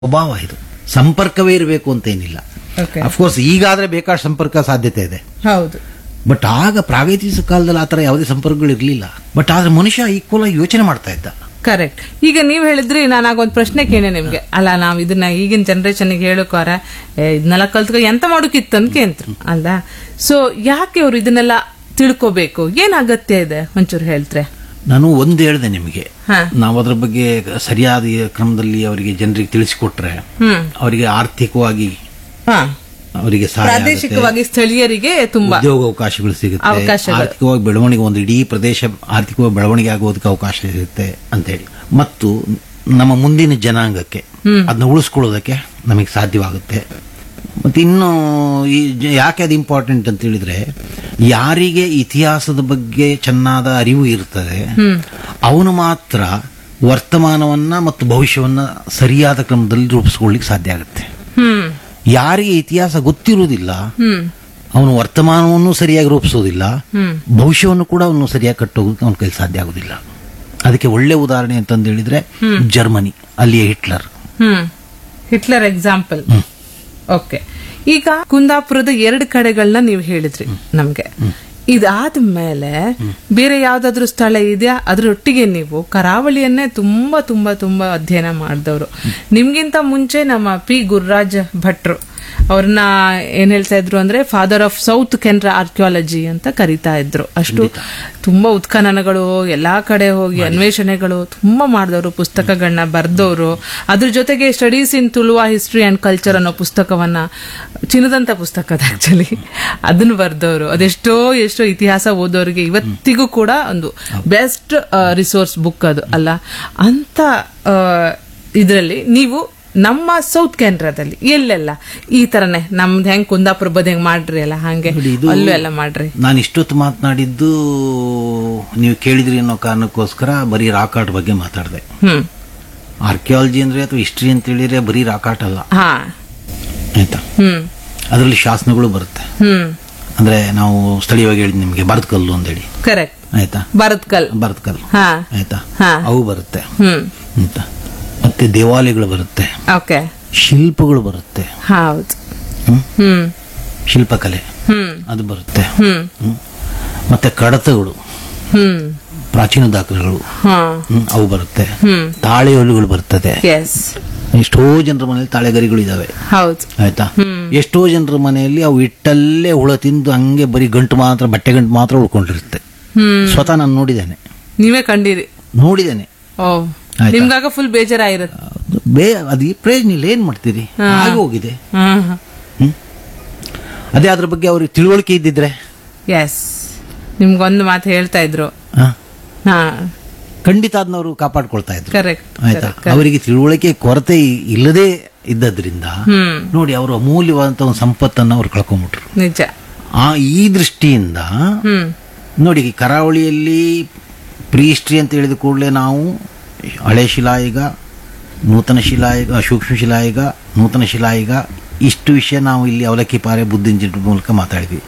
ಸ್ವಭಾವ ಇದು ಸಂಪರ್ಕವೇ ಇರಬೇಕು ಅಂತ ಏನಿಲ್ಲ ಓಕೆ ಅಫ್ಕೋರ್ಸ್ ಈಗಾದ್ರೆ ಬೇಕಾದ ಸಂಪರ್ಕ ಸಾಧ್ಯತೆ ಇದೆ ಹೌದು ಬಟ್ ಆಗ ಪ್ರಾಗೈತಿಕ ಕಾಲದಲ್ಲಿ ಆ ಥರ ಯಾವುದೇ ಸಂಪರ್ಕಗಳು ಇರಲಿಲ್ಲ ಬಟ್ ಆದ್ರೆ ಮನುಷ್ಯ ಈಕ್ವಲ್ ಆಗಿ ಯೋಚನೆ ಮಾಡ್ತಾ ಇದ್ದ ಕರೆಕ್ಟ್ ಈಗ ನೀವ್ ಹೇಳಿದ್ರಿ ನಾನು ಆಗ ಒಂದ್ ಪ್ರಶ್ನೆ ಕೇಳೆ ನಿಮ್ಗೆ ಅಲ್ಲ ನಾವ್ ಇದನ್ನ ಈಗಿನ ಜನರೇಷನ್ ಹೇಳಕೋರ ಇದನ್ನೆಲ್ಲ ಕಲ್ತ್ಕೊ ಎಂತ ಮಾಡೋಕಿತ್ತು ಅಂತ ಕೇಂದ್ರು ಅಲ್ಲ ಸೊ ಯಾಕೆ ಅವ್ರು ಇದನ್ನೆಲ್ಲ ತಿಳ್ಕೋಬೇಕು ಏನ್ ಅಗತ್ಯ ಇದೆ ಒಂಚೂರು ಹೇಳ್ತ್ರೆ ನಾನು ಒಂದು ಹೇಳಿದೆ ನಿಮಗೆ ಹಾ ನಾವು ಅದ್ರ ಬಗ್ಗೆ ಸರಿಯಾದ ಕ್ರಮದಲ್ಲಿ ಅವರಿಗೆ ಜನರಿಗೆ ತಿಳಿಸಿಕೊಟ್ರೆ ಹ್ಮ್ ಅವರಿಗೆ ಆರ್ಥಿಕವಾಗಿ ಹಾ ಅವರಿಗೆ ಸಹಾಯ ಆಗುತ್ತೆ. ಪ್ರಾದೇಶಿಕವಾಗಿ ಸ್ಥಳೀಯರಿಗೆ ತುಂಬಾ ಉದ್ಯೋಗ ಅವಕಾಶಗಳು ಸಿಗುತ್ತೆ ಅವಕಾಶಗಳು. ಆರ್ಥಿಕವಾಗಿ ಬೆಳವಣಿಗೆ ಒಂದು ಇಡೀ ಪ್ರದೇಶ ಆರ್ಥಿಕವಾಗಿ ಬೆಳವಣಿಗೆ ಆಗೋದಕ್ಕೆ ಅವಕಾಶ ಸಿಗುತ್ತೆ ಅಂತೇಳಿ ಮತ್ತು ನಮ್ಮ ಮುಂದಿನ ಜನಾಂಗಕ್ಕೆ ಅದನ್ನ ಉಳಿಸ್ಕೊಳ್ಳೋದಕ್ಕೆ ನಮಗೆ ಸಾಧ್ಯವಾಗುತ್ತೆ ಮತ್ತೆ ಇನ್ನು ಈ ಜ- ಯಾಕೆ ಅದು ಇಂಪಾರ್ಟೆಂಟ್ ಅಂತ ಹೇಳಿದ್ರೆ ಯಾರಿಗೆ ಇತಿಹಾಸದ ಬಗ್ಗೆ ಚೆನ್ನಾದ ಅರಿವು ಇರ್ತದೆ ಅವನು ಮಾತ್ರ ವರ್ತಮಾನವನ್ನ ಮತ್ತು ಭವಿಷ್ಯವನ್ನ ಸರಿಯಾದ ಕ್ರಮದಲ್ಲಿ ರೂಪಿಸ್ಕೊಳ್ಳಿಕ್ಕೆ ಸಾಧ್ಯ ಆಗುತ್ತೆ ಹ್ಮ್ ಯಾರಿಗೆ ಇತಿಹಾಸ ಗೊತ್ತಿರುವುದಿಲ್ಲ ಹ್ಮ್ ಅವನು ವರ್ತಮಾನವನ್ನು ಸರಿಯಾಗಿ ರೂಪಿಸೋದಿಲ್ಲ ಹ್ಮ್ ಭವಿಷ್ಯವನ್ನು ಕೂಡ ಅವನು ಸರಿಯಾಗಿ ಕಟ್ಟೋದಕ್ಕೆ ಅವನ ಕೈಲಿ ಸಾಧ್ಯ ಆಗೋದಿಲ್ಲ ಅದಕ್ಕೆ ಒಳ್ಳೆ ಉದಾಹರಣೆ ಅಂತಂದು ಹೇಳಿದ್ರೆ ಜರ್ಮನಿ ಅಲ್ಲಿಯ ಹಿಟ್ಲರ್ ಹ್ಮ್ ಹಿಟ್ಲರ್ ಎಕ್ಸಾಂಪಲ್ ಓಕೆ ಈಗ ಕುಂದಾಪುರದ ಎರಡು ಕಡೆಗಳನ್ನ ನೀವು ಹೇಳಿದ್ರಿ ನಮ್ಗೆ ಇದಾದ್ಮೇಲೆ ಬೇರೆ ಯಾವ್ದಾದ್ರು ಸ್ಥಳ ಇದೆಯಾ ಅದ್ರೊಟ್ಟಿಗೆ ನೀವು ಕರಾವಳಿಯನ್ನೇ ತುಂಬಾ ತುಂಬಾ ತುಂಬಾ ಅಧ್ಯಯನ ಮಾಡಿದವರು ನಿಮ್ಗಿಂತ ಮುಂಚೆ ನಮ್ಮ ಪಿ ಗುರುರಾಜ್ ಭಟ್ರು ಅವ್ರನ್ನ ಏನ್ ಹೇಳ್ತಾ ಇದ್ರು ಅಂದ್ರೆ father of south Canara archaeology ಅಂತ ಕರಿತಾ ಇದ್ರು ಅಷ್ಟು ತುಂಬಾ ಉತ್ಖನನಗಳು ಎಲ್ಲಾ ಕಡೆ ಹೋಗಿ ಅನ್ವೇಷಣೆಗಳು ತುಂಬಾ ಮಾಡಿದವರು ಪುಸ್ತಕಗಳನ್ನ ಬರ್ದವರು ಅದ್ರ ಜೊತೆಗೆ studies in Tuluva history and culture ಅನ್ನೋ ಪುಸ್ತಕವನ್ನ ಚಿನ್ನದಂತ ಪುಸ್ತಕ ಅದು ಆಕ್ಚುಲಿ ಅದನ್ನ ಬರ್ದವರು ಅದೆಷ್ಟೋ ಎಷ್ಟೋ ಇತಿಹಾಸ ಓದೋರಿಗೆ ಇವತ್ತಿಗೂ ಕೂಡ ಒಂದು ಬೆಸ್ಟ್ ರಿಸೋರ್ಸ್ ಬುಕ್ ಅದು ಅಲ್ಲ ಅಂತ ಇದರಲ್ಲಿ ನೀವು ನಮ್ಮ ಸೌತ್ ಕೇಂದ್ರದಲ್ಲಿ ಎಲ್ಲೆಲ್ಲ ಈ ತರನೇ ನಮ್ದು ಹೆಂಗ್ ಕುಂದಾಪುರ ಬದ್ ಹೆಂಗ್ ಮಾಡ್ರಿ ಅಲ್ಲ ಹಂಗೆ ನೋಡಿ, ಇದು- ಅಲ್ಲೂ ಎಲ್ಲ ಮಾಡ್ರಿ ನಾನು ಇಷ್ಟೊತ್ತು ಮಾತನಾಡಿದ್ದು ನೀವು ಕೇಳಿದ್ರಿ ಅನ್ನೋ ಕಾರಣಕ್ಕೋಸ್ಕರ ಬರೀ ರಾಕಾಟ್ ಬಗ್ಗೆ ಮಾತಾಡಿದೆ ಹ್ಮ್ ಆರ್ಕಿಯಾಲಜಿ ಅಂದ್ರೆ ಅಥವಾ ಹಿಸ್ಟ್ರಿ ಅಂತ ಹೇಳಿದ್ರೆ ಬರೀ ರಾಕಾಟ್ ಅಲ್ಲ ಹಾ ಆಯ್ತಾ ಹ್ಮ್ ಅದರಲ್ಲಿ ಶಾಸನಗಳು ಬರುತ್ತೆ ಹ್ಮ್ ಅಂದ್ರೆ ನಾವು ಸ್ಥಳೀಯವಾಗಿ ಹೇಳಿದ್ ನಿಮಗೆ ಭರತ್ ಕಲ್ಲು ಅಂತೇಳಿ ಕರೆಕ್ಟ್ ಆಯ್ತಾ ಭರತ್ ಕಲ್ ಭರತ್ ಕಲ್ಲು ಹಾ ಆಯ್ತಾ ಹಾ. ಅವು ಬರುತ್ತೆ ಹ್ಮ್ ಅಂತ ಮತ್ತೆ ದೇವಾಲಯಗಳು ಬರುತ್ತೆ ಓಕೆ ಶಿಲ್ಪಗಳು ಬರುತ್ತೆ ಹೌದು ಹ್ಮ್? ಹ್ಮ್ ಶಿಲ್ಪಕಲೆ ಹ್ಮ್ ಅದು ಬರುತ್ತೆ ಹ್ಮ್ ಹ್ಮ್. ಮತ್ತೆ ಕಡತಗಳು ಹ್ಮ್ ಪ್ರಾಚೀನ ದಾಖಲೆಗಳು ಹಾ ಹ್ಮ್, ಅವು ಬರುತ್ತೆ ಹ್ಮ್ ತಾಳೆಯೊಲುಗಳು ಬರ್ತದೆ ಎಸ್ ಎಷ್ಟೋ ಜನರ ಮನೆಯಲ್ಲಿ ತಾಳೆಗರಿಗಳು ಇದಾವೆ ಹೌದು ಆಯ್ತಾ ಎಷ್ಟೋ ಜನರ ಮನೆಯಲ್ಲಿ ಅವು ಇಟ್ಟಲ್ಲೇ ಹುಳ ತಿಂದು ಹಂಗೆ ಬರೀ ಗಂಟು ಮಾತ್ರ ಬಟ್ಟೆ ಗಂಟು ಮಾತ್ರ ಉಳ್ಕೊಂಡಿರುತ್ತೆ ಹ್ಮ್ ಸ್ವತಃ ನಾನು ನೋಡಿದ್ದೇನೆ ನೀವೇ ಕಂಡೀರಿ ನೋಡಿದ್ದೇನೆ ಓ ಆಯ್ತಾ. ನಿಮ್ಗಾಗ ಫುಲ್ ಬೇಜಾರಾಗಿರತ್ತೆ ಅದು ಬೇ ಅದು ಈ ಪ್ರಯೋಜನ ಇಲ್ಲ ಏನ್ ಮಾಡ್ತೀರಿ ಹಾಗೆ ಹೋಗಿದೆ ಹ್ಮ್ ಹ್ಮ್ ಅದೇ ಅದ್ರ ಬಗ್ಗೆ ಅವ್ರಿಗೆ ತಿಳುವಳಿಕೆ ಇದ್ದಿದ್ರೆ ಎಸ್ ನಿಮ್ಗೊಂದು ಮಾತು ಹೇಳ್ತಾ ಇದ್ರು ಆ, ಹಾ ಖಂಡಿತ ಅದನ್ನವರು ಕಾಪಾಡ್ಕೊಳ್ತಾ ಇದ್ರು ಕರೆಕ್ಟ್ ಆಯ್ತಾ ಅವರಿಗೆ ತಿಳುವಳಿಕೆ ಕೊರತೆ ಇಲ್ಲದೆ ಇದ್ದದ್ರಿಂದ ಹ್ಮ್ ನೋಡಿ ಅವರು ಅಮೂಲ್ಯವಾದಂತ ಒಂದು ಸಂಪತ್ತನ್ನು ಅವ್ರು ಕಳ್ಕೊಂಡ್ಬಿಟ್ರು ನಿಜ ಆ ಈ ದೃಷ್ಟಿಯಿಂದ ಹ್ಮ್ ನೋಡಿ ಈ ಕರಾವಳಿಯಲ್ಲಿ ಪ್ರೀಸ್ಟ್ರಿ ಅಂತ ಹೇಳಿದ ಕೂಡಲೇ ನಾವು ಹಳೆ ಶಿಲಾಯುಗ ನೂತನ ಶಿಲಾಯುಗ ಸೂಕ್ಷ್ಮ ಶಿಲಾಯುಗ ನೂತನ ಶಿಲಾಯುಗ ಇಷ್ಟು ವಿಷಯ ನಾವು ಇಲ್ಲಿ ಅವಲಕ್ಕಿ ಪಾರೆ ಬುದ್ಧಿನ ಜಿಡ್ಡು ಮೂಲಕ ಮಾತಾಡಿದ್ವಿ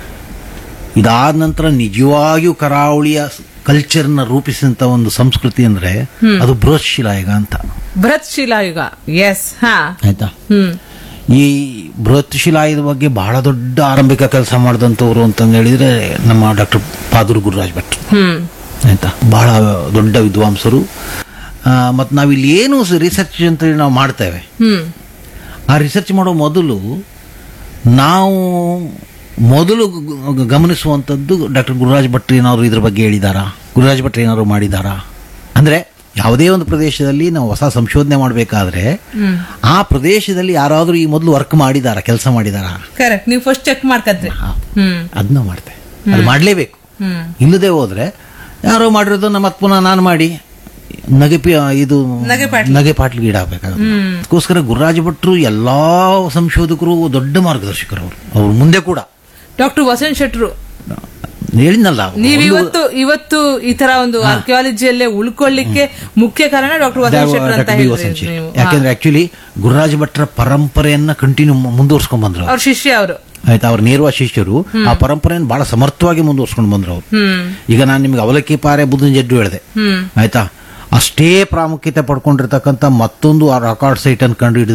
ಇದಾದ ನಂತರ ನಿಜವಾಗಿಯೂ ಕರಾವಳಿಯ ಕಲ್ಚರ್ನ ರೂಪಿಸಿದಂತ ಒಂದು ಸಂಸ್ಕೃತಿ ಅಂದ್ರೆ ಅದು ಬೃಹತ್ ಶಿಲಾಯುಗ ಅಂತ ಬೃಹತ್ ಶಿಲಾಯುಗ ಎಸ್ ಹಾ ಆಯ್ತಾ ಹ್ಮ್ ಈ ಬೃಹತ್ ಶಿಲಾಯುಧದ ಬಗ್ಗೆ ಬಹಳ ದೊಡ್ಡ ಆರಂಭಿಕ ಕೆಲಸ ಮಾಡಿದಂಥವ್ರು ಅಂತಂದು ಹೇಳಿದ್ರೆ ನಮ್ಮ ಡಾಕ್ಟರ್ ಪಾದೂರು ಗುರುರಾಜ್ ಭಟ್ ಹ್ಮ್ ಆಯ್ತಾ ಬಹಳ ದೊಡ್ಡ ವಿದ್ವಾಂಸರು ಮತ್ತು ನಾವಿಲ್ಲಿ ಏನು ರಿಸರ್ಚ್ ಅಂತ ಹೇಳಿ ನಾವು ಮಾಡ್ತೇವೆ ಹ್ಮ್ ಆ ರಿಸರ್ಚ್ ಮಾಡೋ ಮೊದಲು ನಾವು ಮೊದಲು ಗ- ಗಮನಿಸುವಂಥದ್ದು ಡಾಕ್ಟರ್ ಗುರುರಾಜ್ ಭಟ್ ಏನಾದ್ರು ಇದ್ರ ಬಗ್ಗೆ ಹೇಳಿದಾರಾ ಗುರುರಾಜ್ ಭಟ್ ಏನಾದ್ರು ಮಾಡಿದಾರಾ ಅಂದ್ರೆ ಯಾವುದೇ ಒಂದು ಪ್ರದೇಶದಲ್ಲಿ ನಾವು ಹೊಸ ಸಂಶೋಧನೆ ಮಾಡಬೇಕಾದ್ರೆ ಹ್ಮ್ ಆ ಪ್ರದೇಶದಲ್ಲಿ ಯಾರಾದರೂ ಈ ಮೊದಲು ವರ್ಕ್ ಮಾಡಿದಾರಾ ಕೆಲಸ ಮಾಡಿದಾರಾ ಕರೆಕ್ಟ್ ನೀವು ಫಸ್ಟ್ ಚೆಕ್ ಮಾಡ್ಕತ್ರಿ ಹ್ಮ್ ಅದನ್ನ ಮಾಡ್ತೆ ಅದು ಮಾಡಲೇಬೇಕು ಹ್ಮ್ ಇಲ್ಲದೆ ಹೋದ್ರೆ ಯಾರೋ ಮಾಡಿರೋದನ್ನ ಮತ್ತೆ ಪುನಃ ನಾನು ಮಾಡಿ ನಗೆ ಪಿ- ಇದು ನಗೆ ಪಾಟ್ಲು. ನಗೆ ಪಾಟ್ಲಿಗೆ ಈಡಾಗಬೇಕಾಗುತ್ತೆ ಅದಕ್ಕೋಸ್ಕರ ಗುರುರಾಜ ಭಟ್ರು ಎಲ್ಲಾ ಸಂಶೋಧಕರು ದೊಡ್ಡ ಮಾರ್ಗದರ್ಶಕರು ಅವರು ಅವ್ರು ಮುಂದೆ ಕೂಡ ಡಾಕ್ಟರ್ ವಸಂತ್ ಶೆಟ್ರು ಹೇಳಿದ್ನಲ್ಲ ನೀವ್ ಇವತ್ತು ಇವತ್ತು ಈ ತರ ಒಂದು ಆರ್ಕಿಯಾಲಜಿಯಲ್ಲೇ ಉಳ್ಕೊಳ್ಳಿಕ್ಕೆ ಮುಖ್ಯ ಕಾರಣ ಡಾಕ್ಟರ್ ವಸಂತ್ ಶೆಟ್ರು ಅಂತ ಡಾಕ್ಟರ್ ಬಿ ಹೇಳಿದ್ರಿ ವಸಂತ್ ಶೆಟ್ಟಿ. ನೀವು ಯಾಕೆಂದ್ರೆ ಆಕ್ಚುಲಿ ಗುರುರಾಜ ಭಟ್ರ ಪರಂಪರೆಯನ್ನ ಕಂಟಿನ್ಯೂ ಮುಂದುವರ್ಸ್ಕೊಂಡ್ ಬಂದ್ರು ಅವ್ರು. ಅವ್ರ ಶಿಷ್ಯ ಅವರು ಆಯ್ತಾ ಅವ್ರ ನೇರವ ಶಿಷ್ಯರು ಆ ಪರಂಪರೆಯನ್ನು ಬಹಳ ಸಮರ್ಥವಾಗಿ ಮುಂದುವರ್ಸ್ಕೊಂಡು ಬಂದ್ರು ಅವರು ಹ್ಮ್ ಈಗ ನಾನು ನಿಮ್ಗೆ ಅವಲಕ್ಕಿ ಪಾರೆ ಬುದ್ಧನ ಜಡ್ಡು ಹೇಳಿದೆ ಹ್ಮ್ ಆಯ್ತಾ ಅಷ್ಟೇ ಪ್ರಾಮುಖ್ಯತೆ ಪಡ್ಕೊಂಡಿರ್ತಕ್ಕಂಥ ಮತ್ತೊಂದು ಆ ರೆಕಾರ್ಡ್ ಸೈಟ್ ಅನ್ನು ಕಂಡು